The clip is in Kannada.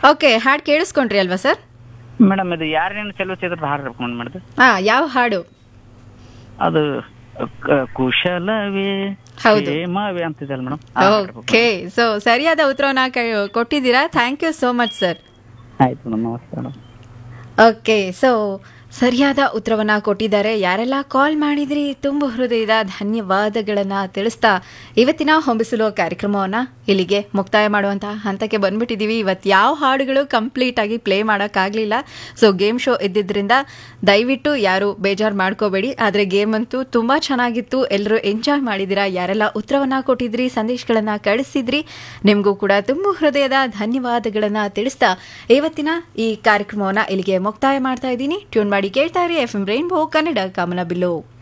ಓಕೆ ಹಾಡು ಕೇಳಿಸ್ಕೊಂಡ್ರಿ ಅಲ್ವಾ ಸರ್ ಮೇಡಮ್ ಇದು ಯಾರೇನು ಚಲೋ ಚಿತ್ರದ ಹಾಡು ರೆಕಮೆಂಡ್ ಮಾಡಿದ್ದು ಹಾ ಯಾವ ಹಾಡು ಅದು ಕ- ಕುಶಲವೇ ಹೌದು. ಕ್ಷೇಮವೇ ಅಂತಿದೆಯಲ್ಲ ಮೇಡಮ್ ಓಕೆ ಸೊ ಸರಿಯಾದ ಉತ್ತರವನ್ನ ಕ- ಕೊಟ್ಟಿದ್ದೀರಾ thank you so much sir ಆಯ್ತು ಮೇಡಮ್ ನಮಸ್ತೆ ಮೇಡಮ್ ಓಕೆ ಸೊ ಸರಿಯಾದ ಉತ್ತರವನ್ನ ಕೊಟ್ಟಿದ್ದಾರೆ ಯಾರೆಲ್ಲ ಕಾಲ್ ಮಾಡಿದ್ರಿ ತುಂಬ ಹೃದಯದ ಧನ್ಯವಾದಗಳನ್ನ ತಿಳಿಸ್ತಾ ಇವತ್ತಿನ ಹೊಂಬಿಸಲು ಕಾರ್ಯಕ್ರಮವನ್ನ ಇಲ್ಲಿಗೆ ಮುಕ್ತಾಯ ಮಾಡುವಂತಹ ಹಂತಕ್ಕೆ ಬಂದ್ಬಿಟ್ಟಿದೀವಿ ಇವತ್ತು ಯಾವ ಹಾಡುಗಳು ಕಂಪ್ಲೀಟ್ ಆಗಿ ಪ್ಲೇ ಮಾಡೋಕ್ಕಾಗಲಿಲ್ಲ ಸೊ ಗೇಮ್ ಶೋ ಇದ್ದಿದ್ರಿಂದ ದಯವಿಟ್ಟು ಯಾರು ಬೇಜಾರು ಮಾಡ್ಕೋಬೇಡಿ ಆದರೆ ಗೇಮ್ ಅಂತೂ ತುಂಬ ಚೆನ್ನಾಗಿತ್ತು ಎಲ್ಲರೂ ಎಂಜಾಯ್ ಮಾಡಿದ್ದೀರಾ ಯಾರೆಲ್ಲ ಉತ್ತರವನ್ನ ಕೊಟ್ಟಿದ್ರಿ ಸಂದೇಶಗಳನ್ನ ಕಳಿಸಿದ್ರಿ ನಿಮಗೂ ಕೂಡ ತುಂಬ ಹೃದಯದ ಧನ್ಯವಾದಗಳನ್ನ ತಿಳಿಸ್ತಾ ಇವತ್ತಿನ ಈ ಕಾರ್ಯಕ್ರಮವನ್ನ ಇಲ್ಲಿಗೆ ಮುಕ್ತಾಯ ಮಾಡ್ತಾ ಇದ್ದೀನಿ ಟ್ಯೂನ್ ಮಾಡಿ ಕೇಳ್ತಾ ಇರಿ ಎಫ್ ಎಂ ರೈನ್ಬೋ ಕನ್ನಡ ಕಮಲ ಬಿಲ್ಲು